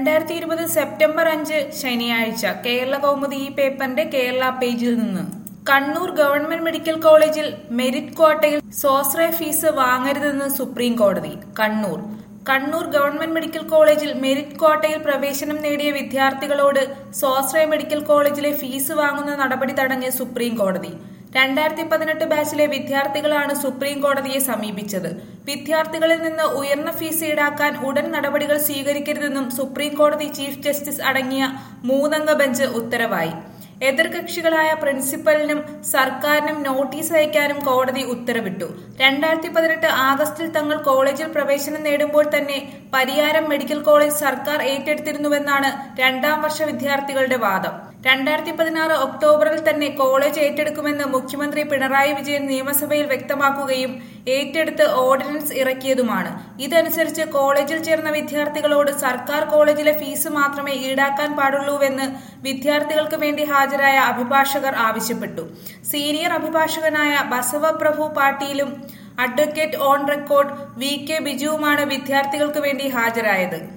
രണ്ടായിരത്തി ഇരുപത് സെപ്റ്റംബർ അഞ്ച് ശനിയാഴ്ച കേരള കൗമുദി ഈ പേപ്പറിന്റെ കേരള പേജിൽ നിന്ന് കണ്ണൂർ ഗവൺമെന്റ് മെഡിക്കൽ കോളേജിൽ മെരിറ്റ് ക്വാട്ടയിൽ സ്വാശ്രയ ഫീസ് വാങ്ങരുതെന്ന് സുപ്രീം കോടതി കണ്ണൂർ കണ്ണൂർ ഗവൺമെന്റ് മെഡിക്കൽ കോളേജിൽ മെരിറ്റ് ക്വാട്ടയിൽ പ്രവേശനം നേടിയ വിദ്യാർത്ഥികളോട് സ്വാശ്രയ മെഡിക്കൽ കോളേജിലെ ഫീസ് വാങ്ങുന്ന നടപടി തടഞ്ഞ് സുപ്രീം കോടതി രണ്ടായിരത്തി പതിനെട്ട് ബാച്ചിലെ വിദ്യാർത്ഥികളാണ് സുപ്രീം കോടതിയെ സമീപിച്ചത് വിദ്യാർത്ഥികളിൽ നിന്ന് ഉയർന്ന ഫീസ് ഈടാക്കാൻ ഉടൻ നടപടികൾ സ്വീകരിക്കരുതെന്നും സുപ്രീം കോടതി ചീഫ് ജസ്റ്റിസ് അടങ്ങിയ മൂന്നംഗ ബെഞ്ച് ഉത്തരവായി എതിർകക്ഷികളായ പ്രിൻസിപ്പലിനും സർക്കാരിനും നോട്ടീസ് അയക്കാനും കോടതി ഉത്തരവിട്ടു രണ്ടായിരത്തി പതിനെട്ട് ആഗസ്റ്റിൽ തങ്ങൾ കോളേജിൽ പ്രവേശനം നേടുമ്പോൾ തന്നെ പരിയാരം മെഡിക്കൽ കോളേജ് സർക്കാർ ഏറ്റെടുത്തിരുന്നുവെന്നാണ് രണ്ടാം വർഷ വിദ്യാർത്ഥികളുടെ വാദം രണ്ടായിരത്തി പതിനാറ് ഒക്ടോബറിൽ തന്നെ കോളേജ് ഏറ്റെടുക്കുമെന്ന് മുഖ്യമന്ത്രി പിണറായി വിജയൻ നിയമസഭയിൽ വ്യക്തമാക്കുകയും ഏറ്റെടുത്ത് ഓർഡിനൻസ് ഇറക്കിയതുമാണ് ഇതനുസരിച്ച് കോളേജിൽ ചേർന്ന വിദ്യാർത്ഥികളോട് സർക്കാർ കോളേജിലെ ഫീസ് മാത്രമേ ഈടാക്കാൻ പാടുള്ളൂവെന്ന് വിദ്യാർത്ഥികൾക്ക് വേണ്ടി ഹാജരായ അഭിഭാഷകർ ആവശ്യപ്പെട്ടു സീനിയർ അഭിഭാഷകനായ ബസവപ്രഭു പാട്ടീലും advocate on record V K ബിജുവുമാണ് വിദ്യാർത്ഥികൾക്ക് വേണ്ടി ഹാജരായത്